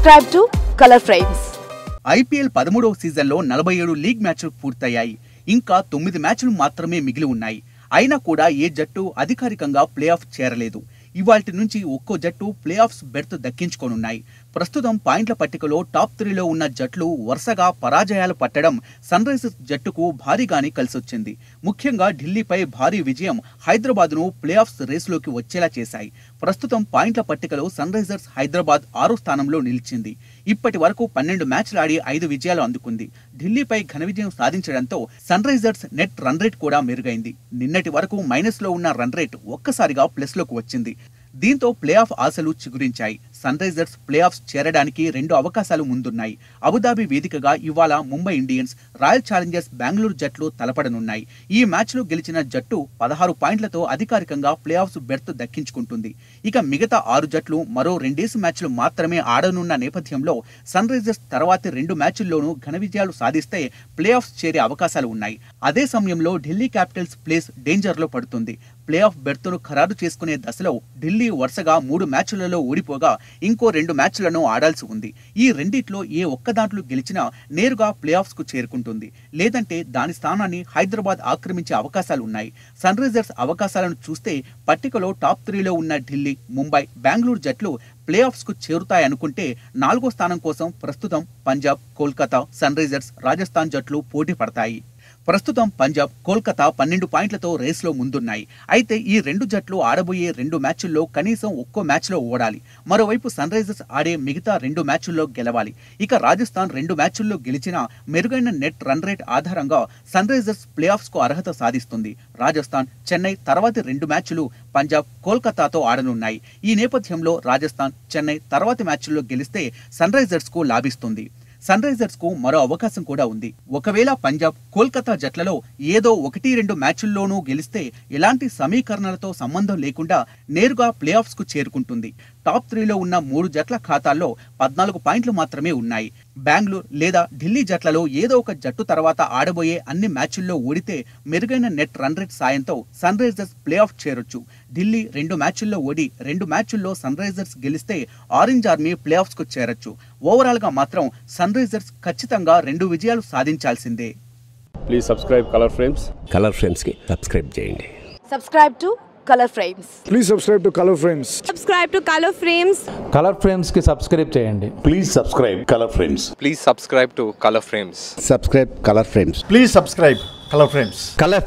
Subscribe to Color Frames. IPL పదమూడవ సీజన్లో నలభై ఏడు లీగ్ మ్యాచ్లు పూర్తయ్యాయి ఇంకా తొమ్మిది మ్యాచ్లు మాత్రమే మిగిలి ఉన్నాయి అయినా కూడా ఏ జట్టు అధికారికంగా ప్లే ఆఫ్ చేరలేదు ఇవాల్టి నుంచి ఒక్కో జట్టు ప్లే ఆఫ్స్ బెర్త్ దక్కించుకోనున్నాయి ప్రస్తుతం పాయింట్ల పట్టికలో టాప్ త్రీలో ఉన్న జట్లు వరుసగా పరాజయాలు పట్టడం సన్ రైజర్స్ జట్టుకు భారీగానే కలిసొచ్చింది ముఖ్యంగా ఢిల్లీపై భారీ విజయం హైదరాబాద్ను ప్లే ఆఫ్స్ రేసులోకి వచ్చేలా చేశాయి ప్రస్తుతం పాయింట్ల పట్టికలో సన్ రైజర్స్ హైదరాబాద్ ఆరో స్థానంలో నిలిచింది ఇప్పటి వరకు పన్నెండు మ్యాచ్లు ఆడి ఐదు విజయాలు అందుకుంది ఢిల్లీపై ఘన విజయం సాధించడంతో Sunrisers net run rate కూడా మెరుగైంది నిన్నటి వరకు మైనస్ లో ఉన్న రన్ రేట్ ఒక్కసారిగా ప్లస్ లోకి వచ్చింది దీంతో ప్లే ఆఫ్ ఆశలు చిగురించాయి సన్ రైజర్స్ ప్లే ఆఫ్స్ చేరడానికి రెండు అవకాశాలు ముందున్నాయి అబుదాబి వేదికగా ఇవాళ Mumbai Indians Royal Challengers Bengaluru జట్లు తలపడనున్నాయి ఈ మ్యాచ్లో గెలిచిన జట్టు పదహారు పాయింట్లతో అధికారికంగా ప్లే ఆఫ్స్ బెర్త్ దక్కించుకుంటుంది ఇక మిగతా ఆరు జట్లు మరో రెండేసి మ్యాచ్లు మాత్రమే ఆడనున్న నేపథ్యంలో సన్ రైజర్స్ తర్వాతి రెండు మ్యాచ్ల్లోనూ ఘన విజయాలు సాధిస్తే ప్లే ఆఫ్స్ చేరే అవకాశాలు ఉన్నాయి అదే సమయంలో ఢిల్లీ క్యాపిటల్స్ ప్లేస్ డేంజర్లో పడుతుంది ప్లే ఆఫ్ బెర్త్ను ఖరారు చేసుకునే దశలో ఢిల్లీ వరుసగా మూడు మ్యాచ్లలో ఓడిపోగా ఇంకో రెండు మ్యాచ్లను ఆడాల్సి ఉంది ఈ రెండిట్లో ఏ ఒక్క దాంట్లో గెలిచినా నేరుగా ప్లే ఆఫ్స్ కు చేరుకుంటుంది లేదంటే దాని స్థానాన్ని హైదరాబాద్ ఆక్రమించే అవకాశాలు ఉన్నాయి సన్ రైజర్స్ అవకాశాలను చూస్తే పట్టికలో టాప్ త్రీలో ఉన్న ఢిల్లీ ముంబై బెంగళూరు జట్లు ప్లే ఆఫ్స్ కు చేరుతాయనుకుంటే నాలుగో స్థానం కోసం ప్రస్తుతం పంజాబ్ కోల్కతా సన్ రైజర్స్ రాజస్థాన్ జట్లు పోటీ పడతాయి ప్రస్తుతం పంజాబ్ కోల్కతా పన్నెండు పాయింట్లతో రేస్లో ముందున్నాయి అయితే ఈ రెండు జట్లు ఆడబోయే రెండు మ్యాచ్ల్లో కనీసం ఒక్కో మ్యాచ్లో ఓడాలి మరోవైపు సన్ రైజర్స్ ఆడే మిగతా రెండు మ్యాచ్ల్లో గెలవాలి ఇక రాజస్థాన్ రెండు మ్యాచ్ల్లో గెలిచిన మెరుగైన నెట్ రన్ రేట్ ఆధారంగా సన్ రైజర్స్ ప్లే ఆఫ్స్ కు అర్హత సాధిస్తుంది రాజస్థాన్ చెన్నై తర్వాతి రెండు మ్యాచ్లు పంజాబ్ కోల్కతాతో ఆడనున్నాయి ఈ నేపథ్యంలో రాజస్థాన్ చెన్నై తర్వాతి మ్యాచ్ల్లో గెలిస్తే సన్ రైజర్స్ కు లాభిస్తుంది సన్ రైజర్స్ కు మరో అవకాశం కూడా ఉంది ఒకవేళ పంజాబ్ కోల్కతా జట్లలో ఏదో ఒకటి రెండు మ్యాచ్ల్లోనూ గెలిస్తే ఎలాంటి సమీకరణలతో సంబంధం లేకుండా నేరుగా ప్లే ఆఫ్స్ కు చేరుకుంటుంది టాప్ త్రీలో ఉన్న మూడు జట్ల ఖాతాల్లో పద్నాలుగు పాయింట్లు మాత్రమే ఉన్నాయి బెంగళూరు లేదా ఢిల్లీ జట్లలో ఏదో ఒక జట్టు తర్వాత ఆడబోయే అన్ని మ్యాచ్ల్లో ఓడితే మెరుగైన నెట్ రన్ రేట్ సాయంతో సన్ రైజర్స్ ప్లే ఆఫ్ చేరొచ్చు ఢిల్లీ రెండు మ్యాచ్ల్లో ఓడి రెండు మ్యాచ్ల్లో సన్ రైజర్స్ గెలిస్తే ఆరెంజ్ ఆర్మీ ప్లే ఆఫ్స్ కు చేరొచ్చు ఓవరాల్ గా మాత్రం సన్ రైజర్స్ ఖచ్చితంగా రెండు విజయాలు సాధించాల్సిందే please subscribe Color Frames Color ఫ్రేమ్స్కి సబ్స్క్రైబ్ చేయండి Subscribe to Color Frames. Please subscribe to Color Frames. subscribe to Color Frames Color ఫ్రేమ్స్కి సబ్స్క్రైబ్ చేయండి Please subscribe Color Frames. Please subscribe to Color Frames. Subscribe Color Frames Please subscribe Color Frames. Colour